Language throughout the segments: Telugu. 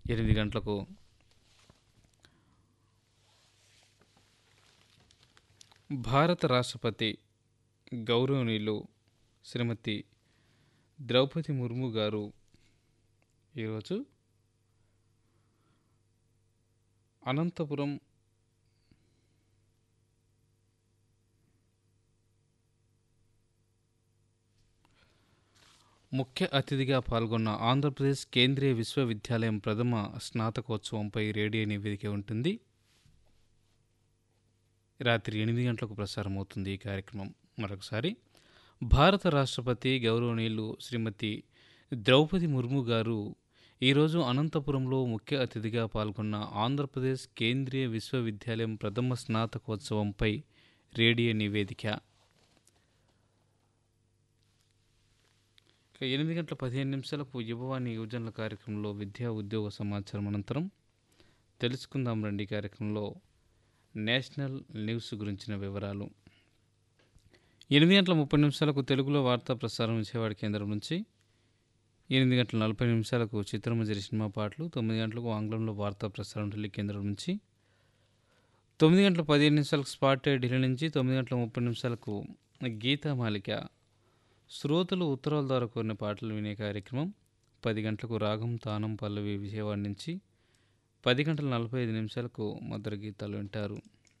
ఎనిమిది గంటలకు భారత రాష్ట్రపతి గౌరవనీయులు శ్రీమతి ద్రౌపది ముర్ము గారు ఈరోజు అనంతపురం ముఖ్య అతిథిగా పాల్గొన్న ఆంధ్రప్రదేశ్ కేంద్రీయ విశ్వవిద్యాలయం ప్రథమ స్నాతకోత్సవంపై రేడియో నివేదిక ఉంటుంది రాత్రి ఎనిమిది గంటలకు ప్రసారం అవుతుంది ఈ కార్యక్రమం మరొకసారి భారత రాష్ట్రపతి గౌరవనీయులు శ్రీమతి ద్రౌపది ముర్ము గారు ఈరోజు అనంతపురంలో ముఖ్య అతిథిగా పాల్గొన్న ఆంధ్రప్రదేశ్ కేంద్రీయ విశ్వవిద్యాలయం ప్రథమ స్నాతకోత్సవంపై రేడియో నివేదిక ఇక ఎనిమిది గంటల పదిహేను నిమిషాలకు యువవాణి యువజనుల కార్యక్రమంలో విద్యా ఉద్యోగ సమాచారం అనంతరం తెలుసుకుందాం రండి కార్యక్రమంలో నేషనల్ న్యూస్ గురించిన వివరాలు ఎనిమిది గంటల ముప్పై నిమిషాలకు తెలుగులో వార్తా ప్రసారం విజయవాడ కేంద్రం నుంచి ఎనిమిది గంటల నలభై నిమిషాలకు చిత్రమంజరి సినిమా పాటలు తొమ్మిది గంటలకు ఆంగ్లంలో వార్తా ప్రసారం ఢిల్లీ కేంద్రం నుంచి తొమ్మిది గంటల పదిహేను నిమిషాలకు స్పాట్ ఢిల్లీ నుంచి తొమ్మిది గంటల ముప్పై నిమిషాలకు గీతామాలిక శ్రోతలు ఉత్తరాల ద్వారా కోరిన పాటలు వినే కార్యక్రమం పది గంటలకు రాగం తానం పల్లవి విజయవాడ నుంచి పది గంటల నలభై ఐదు నిమిషాలకు మధుర గీతాలు వింటారు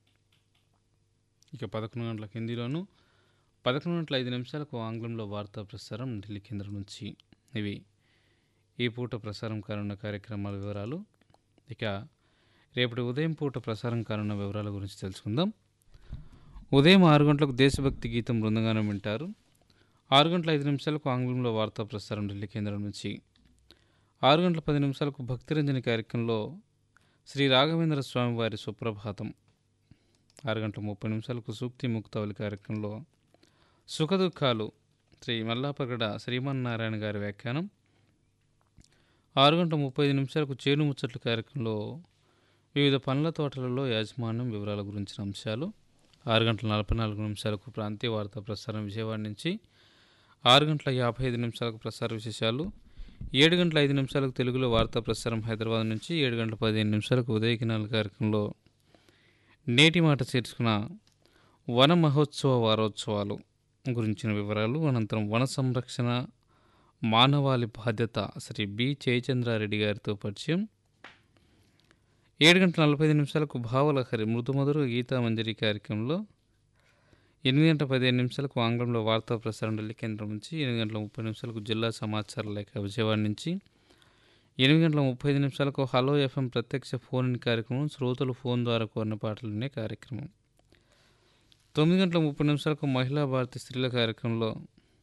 ఇక పదకొండు గంటలకు హిందీలోను పదకొండు గంటల ఐదు నిమిషాలకు ఆంగ్లంలో వార్తా ప్రసారం ఢిల్లీ కేంద్రం నుంచి ఇవి ఈ పూట ప్రసారం కానున్న కార్యక్రమాల వివరాలు ఇక రేపటి ఉదయం పూట ప్రసారం కానున్న వివరాల గురించి తెలుసుకుందాం ఉదయం ఆరు గంటలకు దేశభక్తి గీతం బృందగానం వింటారు ఆరు గంటల ఐదు నిమిషాలకు ఆంగ్లంలో వార్తా ప్రసారం ఢిల్లీ కేంద్రం నుంచి ఆరు గంటల పది నిమిషాలకు భక్తిరంజని కార్యక్రమంలో శ్రీ రాఘవేంద్ర స్వామి వారి సుప్రభాతం ఆరు గంటల ముప్పై నిమిషాలకు సూక్తి ముక్తావళి కార్యక్రమంలో సుఖదుఖాలు శ్రీ మల్లాపగడ శ్రీమన్నారాయణ గారి వ్యాఖ్యానం ఆరు గంటల ముప్పై ఐదు నిమిషాలకు చేను ముచ్చట్లు కార్యక్రమంలో వివిధ పండ్ల తోటలలో యాజమాన్యం వివరాల గురించిన అంశాలు ఆరు గంటల నలభై నాలుగు నిమిషాలకు ప్రాంతీయ వార్తా ప్రసారం విజయవాడ నుంచి ఆరు గంటల యాభై ఐదు నిమిషాలకు ప్రసార విశేషాలు ఏడు గంటల ఐదు నిమిషాలకు తెలుగులో వార్తా ప్రసారం హైదరాబాద్ నుంచి ఏడు గంటల పదిహేను నిమిషాలకు ఉదయకినాల కార్యక్రమంలో నేటి మాట చేర్చుకున్న వన మహోత్సవ వారోత్సవాలు గురించిన వివరాలు అనంతరం వన సంరక్షణ మానవాళి బాధ్యత శ్రీ బి జయచంద్రారెడ్డి గారితో పరిచయం ఏడు గంటల నలభై ఐదు నిమిషాలకు భావలహరి మృదుమధుర గీతా మంజరి కార్యక్రమంలో ఎనిమిది గంటల పదిహేను నిమిషాలకు ఆంగ్లంలో వార్తా ప్రసారం ఢిల్లీ కేంద్రం నుంచి ఎనిమిది గంటల ముప్పై నిమిషాలకు జిల్లా సమాచార లేఖ విజయవాడ నుంచి ఎనిమిది గంటల ముప్పై ఐదు నిమిషాలకు హలో ఎఫ్ఎం ప్రత్యక్ష ఫోన్ ఇన్ కార్యక్రమం శ్రోతలు ఫోన్ ద్వారా కోరిన పాటలు వినే కార్యక్రమం తొమ్మిది గంటల ముప్పై నిమిషాలకు మహిళా భారతి స్త్రీల కార్యక్రమంలో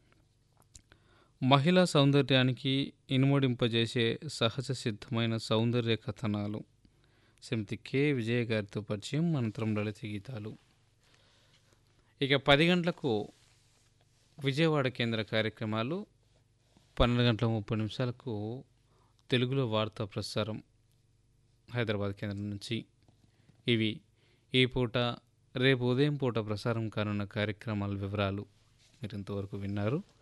మహిళా సౌందర్యానికి ఇనుమడింపజేసే సహజ సిద్ధమైన సౌందర్య కథనాలు శ్రీమతి కె విజయ గారితో పరిచయం అనంతరం లలిత గీతాలు ఇక పది గంటలకు విజయవాడ కేంద్ర కార్యక్రమాలు పన్నెండు గంటల ముప్పై నిమిషాలకు తెలుగులో వార్తా ప్రసారం హైదరాబాద్ కేంద్రం నుంచి ఇవి ఈ పూట రేపు ఉదయం పూట ప్రసారం కానున్న కార్యక్రమాల వివరాలు మీరు ఇంతవరకు విన్నారు